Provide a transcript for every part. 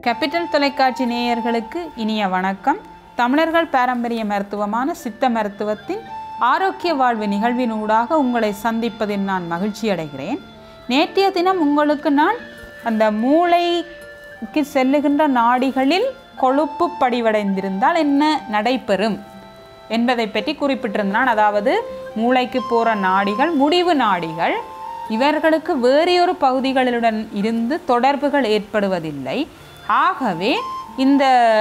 capital தொலைக்காட்சி நேயர்களுக்கு இனிய வணக்கம் தமிழர்கள் பாரம்பரிய மருத்துவமான சித்த மருத்துவத்தின் ஆரோக்கிய வாழ்வு நிகழ்வினூடாக உங்களை சந்திப்பதில் நான் மகிழ்ச்சி அடைகிறேன் நேற்றைய தினம் உங்களுக்கு நான் அந்த மூளைக்கு செல்லுகின்ற நாடிகளில் கொழுப்பு படிவடைந்திருந்தால் என்ன நடைபெறும் என்பதை பற்றி குறிப்பிட்டிருந்தான் அதாவது மூளைக்கு போகிற நாடிகள் முடிவு நாடிகள் இவர்களுக்கு வேறையொரு பகுதிகளுடன் இருந்து தொடர்புகள் ஏற்படுவதில்லை ஆகவே இந்த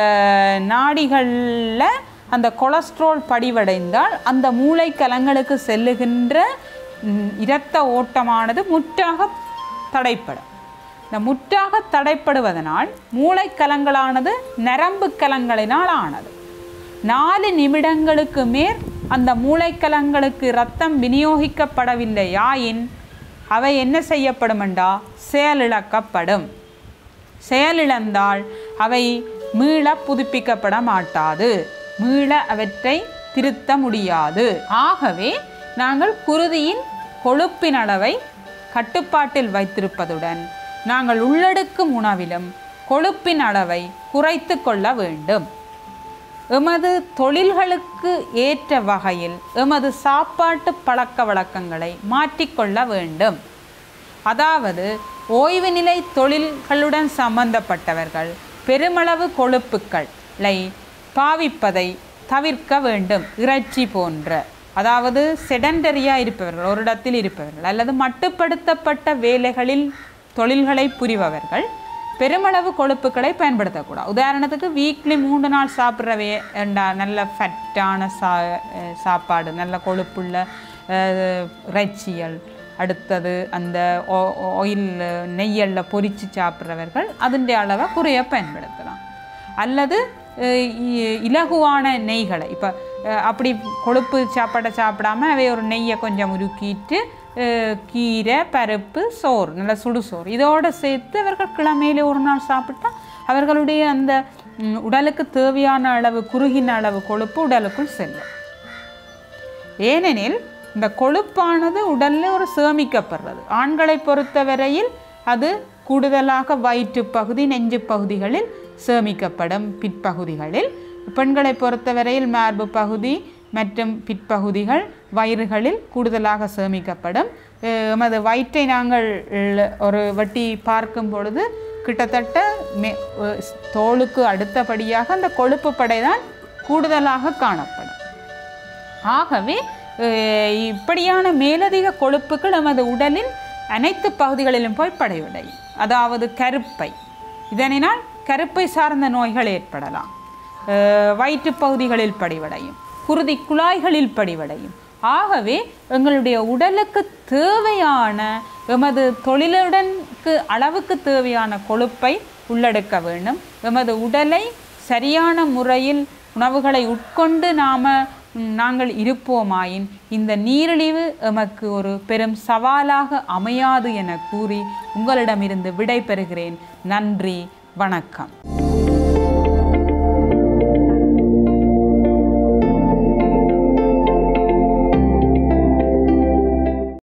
நாடிகளில் அந்த கொலஸ்ட்ரால் படிவடைந்தால் அந்த மூளை கலங்களுக்கு செல்லுகின்ற ம், இரத்த ஓட்டமானது முற்றாக தடைப்படும் இந்த முற்றாக தடைப்படுவதனால் மூளைக்கலங்களானது நரம்பு கலங்களினால் ஆனது நாலு நிமிடங்களுக்கு மேல் அந்த மூளைக்கலங்களுக்கு இரத்தம் விநியோகிக்கப்படவில்லையாயின் அவை என்ன செய்யப்படும் என்றா செயலிழக்கப்படும் செயலிழந்தால் அவை மீள புதுப்பிக்கப்பட மாட்டாது மீள அவற்றை திருத்த முடியாது ஆகவே நாங்கள் குருதியின் கொழுப்பின் அளவை கட்டுப்பாட்டில் வைத்திருப்பதுடன் நாங்கள் உள்ளெடுக்கும் உணவிலும் கொழுப்பின் அளவை குறைத்து கொள்ள வேண்டும் எமது தொழில்களுக்கு ஏற்ற வகையில் எமது சாப்பாட்டு பழக்க வழக்கங்களை மாற்றிக்கொள்ள வேண்டும் அதாவது ஓய்வு நிலை தொழில்களுடன் சம்பந்தப்பட்டவர்கள் பெருமளவு கொழுப்புக்களை பாவிப்பதை தவிர்க்க வேண்டும் இறைச்சி போன்ற அதாவது செடண்டரியாக இருப்பவர்கள் ஒரு இடத்தில் இருப்பவர்கள் அல்லது மட்டுப்படுத்தப்பட்ட வேலைகளில் தொழில்களை புரிபவர்கள் பெருமளவு கொழுப்புக்களை பயன்படுத்தக்கூடாது உதாரணத்துக்கு வீக்லி மூன்று நாள் சாப்பிட்றவே என்றா நல்ல ஃபேட்டான சா அஹ் சாப்பாடு நல்ல கொழுப்புள்ள அஹ், இறைச்சிகள் அடுத்தது அந்த ஆயில் நெய்யல்ல பொரித்து சாப்பிட்றவர்கள் அதன் அளவை குறைய பயன்படுத்தலாம் அல்லது அஹ், இ- இலகுவான நெய்களை இப்போ அப்படி கொழுப்பு சாப்பாடை சாப்பிடாம அவை ஒரு நெய்யை கொஞ்சம் உருக்கிட்டு அஹ், கீரை பருப்பு சோறு நல்ல சுடு சோறு இதோடு சேர்த்து அவர்கள் கிழமையில ஒரு நாள் சாப்பிட்டா அவர்களுடைய அந்த ம், உடலுக்கு தேவையான அளவு குறுகின அளவு கொழுப்பு உடலுக்குள் செல்லும் ஏனெனில் இந்த கொழுப்பானது உடலில் ஒரு சேமிக்கப்படுறது ஆண்களை பொறுத்தவரையில் அது கூடுதலாக வயிற்று பகுதி நெஞ்சு பகுதிகளில் சேமிக்கப்படும் பிற்பகுதிகளில் பெண்களை பொறுத்தவரையில் மார்பு பகுதி மற்றும் பிற்பகுதிகள் வயிறுகளில் கூடுதலாக சேமிக்கப்படும் அஹ் எமது வயிற்றை நாங்கள் ஒரு வட்டி பார்க்கும் பொழுது கிட்டத்தட்ட மே அஹ் தோலுக்கு அடுத்தபடியாக அந்த கொழுப்பு படை தான் கூடுதலாக காணப்படும் ஆகவே அஹ், இப்படியான மேலதிக கொழுப்புகள் நமது உடலின் அனைத்து பகுதிகளிலும் போய் படைவடையும் அதாவது கருப்பை இதனால் கருப்பை சார்ந்த நோய்கள் ஏற்படலாம் அஹ், வயிற்றுப் பகுதிகளில் படிவடையும் குருதி குழாய்களில் படிவடையும் ஆகவே எங்களுடைய உடலுக்கு தேவையான எமது தொழிலுடனுக்கு அளவுக்கு தேவையான கொழுப்பை உள்ளெடுக்க வேண்டும் எமது உடலை சரியான முறையில் உணவுகளை உட்கொண்டு நாம ம், நாங்கள் இருப்போமாயின் இந்த நீரிழிவு எமக்கு ஒரு பெரும் சவாலாக அமையாது என கூறி உங்களிடமிருந்து விடை பெறுகிறேன் நன்றி வணக்கம்